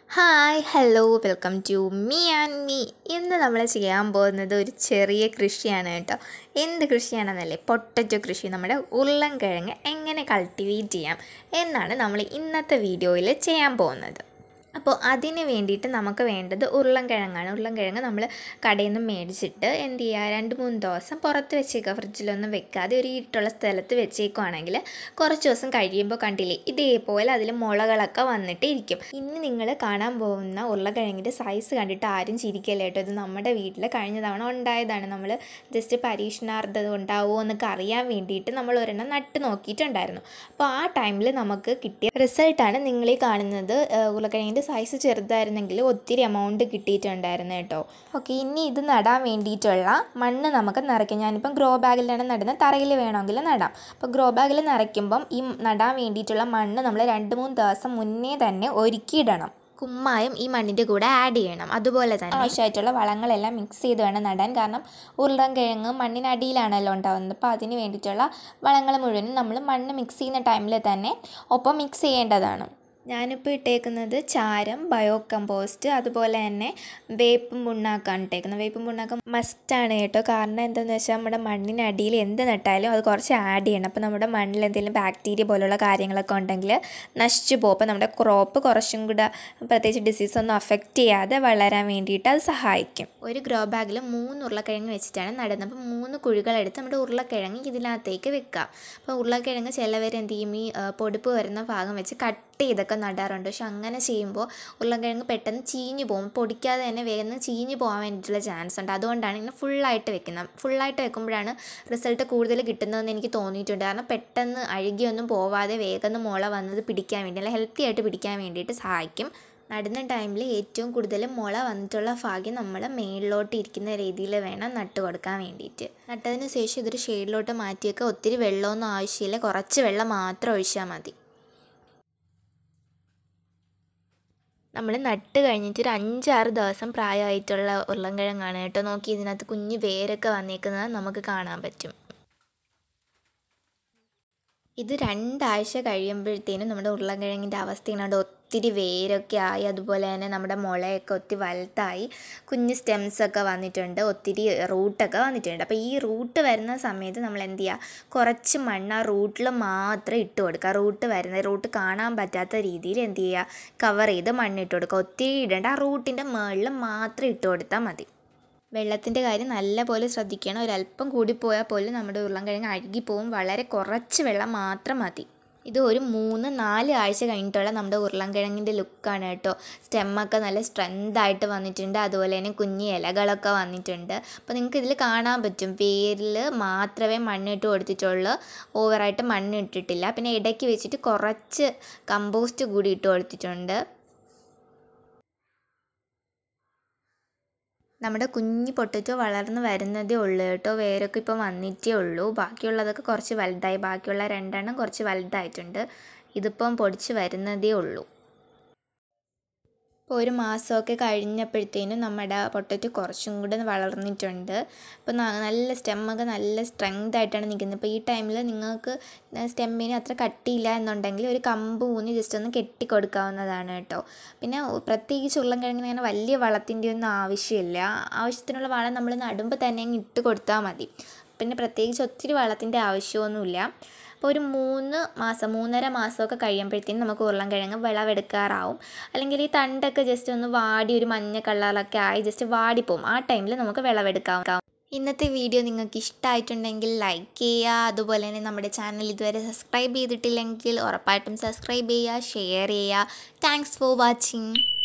hi hello welcome to me and me ഇന്ന് നമ്മൾ ചെയ്യാൻ പോകുന്നത് ഒരു ചെറിയ കൃഷിയാണ് കേട്ടോ എന്ത് കൃഷിയാണെന്നല്ലേ പൊട്ടറ്റോ കൃഷി നമ്മുടെ ഉരുളൻകിഴങ്ങ് എങ്ങനെ കൾട്ടിവേറ്റ് ചെയ്യാം എന്നാണ് നമ്മൾ ഇന്നത്തെ വീഡിയോയിൽ ചെയ്യാൻ പോകുന്നത് അപ്പോൾ അതിന് വേണ്ടിയിട്ട് നമുക്ക് വേണ്ടത് ഉരുളൻകിഴങ്ങാണ് ഉരുളൻകിഴങ്ങ് നമ്മൾ കടയിൽ നിന്ന് മേടിച്ചിട്ട് എന്ത് ചെയ്യുക രണ്ട് മൂന്ന് ദിവസം പുറത്ത് വെച്ചേക്കുക ഫ്രിഡ്ജിലൊന്നും വെക്കാതെ ഒരു ഇരുട്ടുള്ള സ്ഥലത്ത് വെച്ചേക്കുവാണെങ്കിൽ കുറച്ച് ദിവസം കഴിയുമ്പോൾ കണ്ടില്ലേ ഇതേപോലെ അതിൽ മുളകളൊക്കെ വന്നിട്ട് ഇരിക്കും ഇനി നിങ്ങൾ കാണാൻ പോകുന്ന ഉരുളക്കിഴങ്ങിൻ്റെ സൈസ് കണ്ടിട്ട് ആരും ചിരിക്കല്ല കേട്ടോ ഇത് നമ്മുടെ വീട്ടിൽ കഴിഞ്ഞ തവണ ഉണ്ടായതാണ് നമ്മൾ ജസ്റ്റ് പരീക്ഷണാർത്ഥം ഉണ്ടാവുമോ എന്നൊക്കെ അറിയാൻ വേണ്ടിയിട്ട് നമ്മൾ ഒരെണ്ണം നട്ട് നോക്കിയിട്ടുണ്ടായിരുന്നു അപ്പോൾ ആ ടൈമിൽ നമുക്ക് കിട്ടിയ റിസൾട്ടാണ് നിങ്ങൾ ഈ കാണുന്നത് ഏഹ് ഉരുളക്കിഴങ്ങിൻ്റെ സൈസ് ചെറുതായിരുന്നെങ്കിൽ ഒത്തിരി എമൗണ്ട് കിട്ടിയിട്ടുണ്ടായിരുന്നു കേട്ടോ ഓക്കെ ഇനി ഇത് നടാൻ വേണ്ടിയിട്ടുള്ള മണ്ണ് നമുക്ക് നിറയ്ക്കാം ഞാനിപ്പം ഗ്രോ ബാഗിലാണ് നടുന്നത് തറയിൽ വേണമെങ്കിൽ നടാം അപ്പോൾ ഗ്രോ ബാഗിൽ നിറയ്ക്കുമ്പം ഈ നടാൻ വേണ്ടിയിട്ടുള്ള മണ്ണ് നമ്മൾ രണ്ട് മൂന്ന് ദിവസം മുന്നേ തന്നെ ഒരുക്കിയിടണം കുമ്മായം ഈ മണ്ണിൻ്റെ കൂടെ ആഡ് ചെയ്യണം അതുപോലെ തന്നെ ആവശ്യമായിട്ടുള്ള വളങ്ങളെല്ലാം മിക്സ് ചെയ്ത് വേണം നടാൻ കാരണം ഉരുളൻകിഴങ്ങ് മണ്ണിനടിയിലാണല്ലോ ഉണ്ടാകുന്നത് അപ്പോൾ അതിന് വേണ്ടിയിട്ടുള്ള വളങ്ങൾ മുഴുവനും നമ്മൾ മണ്ണ് മിക്സ് ചെയ്യുന്ന ടൈമിൽ തന്നെ ഒപ്പം മിക്സ് ചെയ്യേണ്ടതാണ് ഞാനിപ്പോൾ ഇട്ടേക്കുന്നത് ചാരം ബയോ കമ്പോസ്റ്റ് അതുപോലെ തന്നെ വേപ്പും പുണ്ണാക്കാണ് ഇട്ടേക്കുന്നത് വേപ്പും പുണ്ണാക്കം മസ്റ്റാണ് കേട്ടോ കാരണം എന്താണെന്ന് വെച്ചാൽ നമ്മുടെ മണ്ണിനടിയിൽ എന്ത് നട്ടാലും അത് കുറച്ച് ആഡ് ചെയ്യണം അപ്പോൾ നമ്മുടെ മണ്ണിൽ എന്തെങ്കിലും ബാക്ടീരിയ പോലുള്ള കാര്യങ്ങളൊക്കെ ഉണ്ടെങ്കിൽ നശിച്ചു പോകും അപ്പോൾ നമ്മുടെ ക്രോപ്പ് കുറച്ചും കൂടെ പ്രത്യേകിച്ച് ഡിസീസ് ഒന്നും അഫക്റ്റ് ചെയ്യാതെ വളരാൻ വേണ്ടിയിട്ട് അത് സഹായിക്കും ഒരു ഗ്രോ ബാഗിൽ മൂന്ന് ഉരുളക്കിഴങ്ങ് വെച്ചിട്ടാണ് നടുന്നത് അപ്പോൾ മൂന്ന് കുഴികളെടുത്ത് നമ്മുടെ ഉരുളക്കിഴങ്ങ് ഇതിനകത്തേക്ക് വെക്കുക അപ്പോൾ ഉരുളക്കിഴങ്ങ് ചിലവർ എന്ത് ചെയ്യും ഈ ആ, പൊടിപ്പ് വരുന്ന ഭാഗം വെച്ച് കട്ട് ചെയ്തൊക്കെ നടാറുണ്ട് പക്ഷെ അങ്ങനെ ചെയ്യുമ്പോൾ ഉരുളക്കിഴങ്ങ് പെട്ടെന്ന് ചീഞ്ഞു പോകും പൊടിക്കാതെ തന്നെ വേഗം ചീഞ്ഞു പോകാൻ വേണ്ടിയിട്ടുള്ള ചാൻസ് ഉണ്ട് അതുകൊണ്ടാണ് ഇങ്ങനെ ഫുള്ളായിട്ട് വെക്കുന്നത് ഫുള്ളായിട്ട് വെക്കുമ്പോഴാണ് റിസൾട്ട് കൂടുതൽ കിട്ടുന്നതെന്ന് എനിക്ക് തോന്നിയിട്ടുണ്ട് കാരണം പെട്ടെന്ന് അഴുകിയൊന്നും പോവാതെ വേഗം മുള വന്നത് പിടിക്കാൻ വേണ്ടി അല്ല ഹെൽത്തി ആയിട്ട് പിടിക്കാൻ വേണ്ടിയിട്ട് സഹായിക്കും നടുന്ന ടൈമിൽ ഏറ്റവും കൂടുതൽ മുള വന്നിട്ടുള്ള ഭാഗ്യം നമ്മൾ മേളിലോട്ട് ഇരിക്കുന്ന രീതിയിൽ വേണം നട്ട് കൊടുക്കാൻ വേണ്ടിയിട്ട് നട്ടതിന് ശേഷം ഇതൊരു ഷെയ്ഡിലോട്ട് മാറ്റിയൊക്കെ ഒത്തിരി വെള്ളമൊന്നും ആവശ്യമില്ല കുറച്ച് വെള്ളം മാത്രം ഒഴിച്ചാൽ മതി നമ്മൾ നട്ട് കഴിഞ്ഞിട്ട് ഒരു അഞ്ചാറ് ദിവസം പ്രായമായിട്ടുള്ള ഉരുളൻകിഴങ്ങാണ് കേട്ടോ നോക്കി ഇതിനകത്ത് കുഞ്ഞ് വേരൊക്കെ വന്നേക്കുന്നത് നമുക്ക് കാണാൻ പറ്റും ഇത് രണ്ടാഴ്ച കഴിയുമ്പോഴത്തേനും നമ്മുടെ ഉരുളൻകിഴങ്ങിൻ്റെ അവസ്ഥ ഇങ്ങോട്ട് ഒത്തിരി വേരൊക്കെ ആയി അതുപോലെ തന്നെ നമ്മുടെ മുളയൊക്കെ ഒത്തിരി വലുതായി കുഞ്ഞ് സ്റ്റെംസൊക്കെ വന്നിട്ടുണ്ട് ഒത്തിരി റൂട്ടൊക്കെ വന്നിട്ടുണ്ട് അപ്പോൾ ഈ റൂട്ട് വരുന്ന സമയത്ത് നമ്മൾ എന്ത് ചെയ്യുക കുറച്ച് മണ്ണ് ആ റൂട്ടിൽ മാത്രം ഇട്ട് കൊടുക്കുക റൂട്ട് വരുന്ന റൂട്ട് കാണാൻ പറ്റാത്ത രീതിയിൽ എന്ത് ചെയ്യുക കവർ ചെയ്ത് മണ്ണിട്ട് കൊടുക്കുക ഒത്തിരി ഇടേണ്ട ആ റൂട്ടിൻ്റെ മുകളിൽ മാത്രം ഇട്ട് കൊടുത്താൽ മതി വെള്ളത്തിൻ്റെ കാര്യം നല്ലപോലെ ശ്രദ്ധിക്കണം ഒരല്പം കൂടിപ്പോയാൽ പോലും നമ്മുടെ ഉരുളൻകിഴങ്ങ് അഴുകിപ്പോവും വളരെ കുറച്ച് വെള്ളം മാത്രം മതി ഇത് ഒരു മൂന്ന് നാല് ആഴ്ച കഴിഞ്ഞിട്ടുള്ള നമ്മുടെ ഉരുളൻകിഴങ്ങിൻ്റെ ലുക്കാണ് കേട്ടോ സ്റ്റെമ്മൊക്കെ നല്ല സ്ട്രെങ്ത് ആയിട്ട് വന്നിട്ടുണ്ട് അതുപോലെ തന്നെ കുഞ്ഞ് ഇലകളൊക്കെ വന്നിട്ടുണ്ട് അപ്പോൾ നിങ്ങൾക്ക് ഇതിൽ കാണാൻ പറ്റും വേരിൽ മാത്രമേ മണ്ണിട്ട് കൊടുത്തിട്ടുള്ളൂ ഓവറായിട്ട് മണ്ണ് ഇട്ടിട്ടില്ല പിന്നെ ഇടയ്ക്ക് വെച്ചിട്ട് കുറച്ച് കമ്പോസ്റ്റ് കൂടി ഇട്ട് കൊടുത്തിട്ടുണ്ട് നമ്മുടെ കുഞ്ഞ് പൊട്ടറ്റോ വളർന്ന് വരുന്നതേ ഉള്ളൂ കേട്ടോ വേരൊക്കെ ഇപ്പം വന്നിട്ടേ ഉള്ളൂ ബാക്കിയുള്ളതൊക്കെ കുറച്ച് വലുതായി ബാക്കിയുള്ള രണ്ടെണ്ണം കുറച്ച് വലുതായിട്ടുണ്ട് ഇതിപ്പം പൊടിച്ച് വരുന്നതേ ഉള്ളൂ ഇപ്പോൾ ഒരു മാസമൊക്കെ കഴിഞ്ഞപ്പോഴത്തേനും നമ്മുടെ പൊട്ടറ്റോ കുറച്ചും കൂടെ വളർന്നിട്ടുണ്ട് അപ്പോൾ നല്ല സ്റ്റെമ്മൊക്കെ നല്ല സ്ട്രെങ്ത് ആയിട്ടാണ് നിൽക്കുന്നത് ഇപ്പോൾ ഈ ടൈമിൽ നിങ്ങൾക്ക് സ്റ്റെമ്മിന് അത്ര കട്ടിയില്ല എന്നുണ്ടെങ്കിൽ ഒരു കമ്പ് ഊന്നി ജസ്റ്റ് ഒന്ന് കെട്ടി കൊടുക്കാവുന്നതാണ് കേട്ടോ പിന്നെ പ്രത്യേകിച്ച് ഉരുളൻകിഴങ്ങിന് അങ്ങനെ വലിയ വളത്തിൻ്റെ ഒന്നും ആവശ്യമില്ല ആവശ്യത്തിനുള്ള വളം നമ്മൾ നടുമ്പോൾ തന്നെ അങ്ങ് ഇട്ട് കൊടുത്താൽ മതി പിന്നെ പ്രത്യേകിച്ച് ഒത്തിരി വളത്തിൻ്റെ ആവശ്യമൊന്നുമില്ല അപ്പോൾ ഒരു മൂന്ന് മാസം മൂന്നര മാസമൊക്കെ കഴിയുമ്പോഴത്തേനും നമുക്ക് ഉരുളൻകിഴങ്ങ് വിളവെടുക്കാറാവും അല്ലെങ്കിൽ ഈ തണ്ടൊക്കെ ജസ്റ്റ് ഒന്ന് വാടി ഒരു മഞ്ഞ കളറിലൊക്കെ ആയി ജസ്റ്റ് വാടിപ്പോവും ആ ടൈമിൽ നമുക്ക് വിളവെടുക്കാം ഇന്നത്തെ വീഡിയോ നിങ്ങൾക്ക് ഇഷ്ടമായിട്ടുണ്ടെങ്കിൽ ലൈക്ക് ചെയ്യുക അതുപോലെ തന്നെ നമ്മുടെ ചാനൽ ഇതുവരെ സബ്സ്ക്രൈബ് ചെയ്തിട്ടില്ലെങ്കിൽ ഉറപ്പായിട്ടും സബ്സ്ക്രൈബ് ചെയ്യുക ഷെയർ ചെയ്യുക താങ്ക്സ് ഫോർ വാച്ചിങ്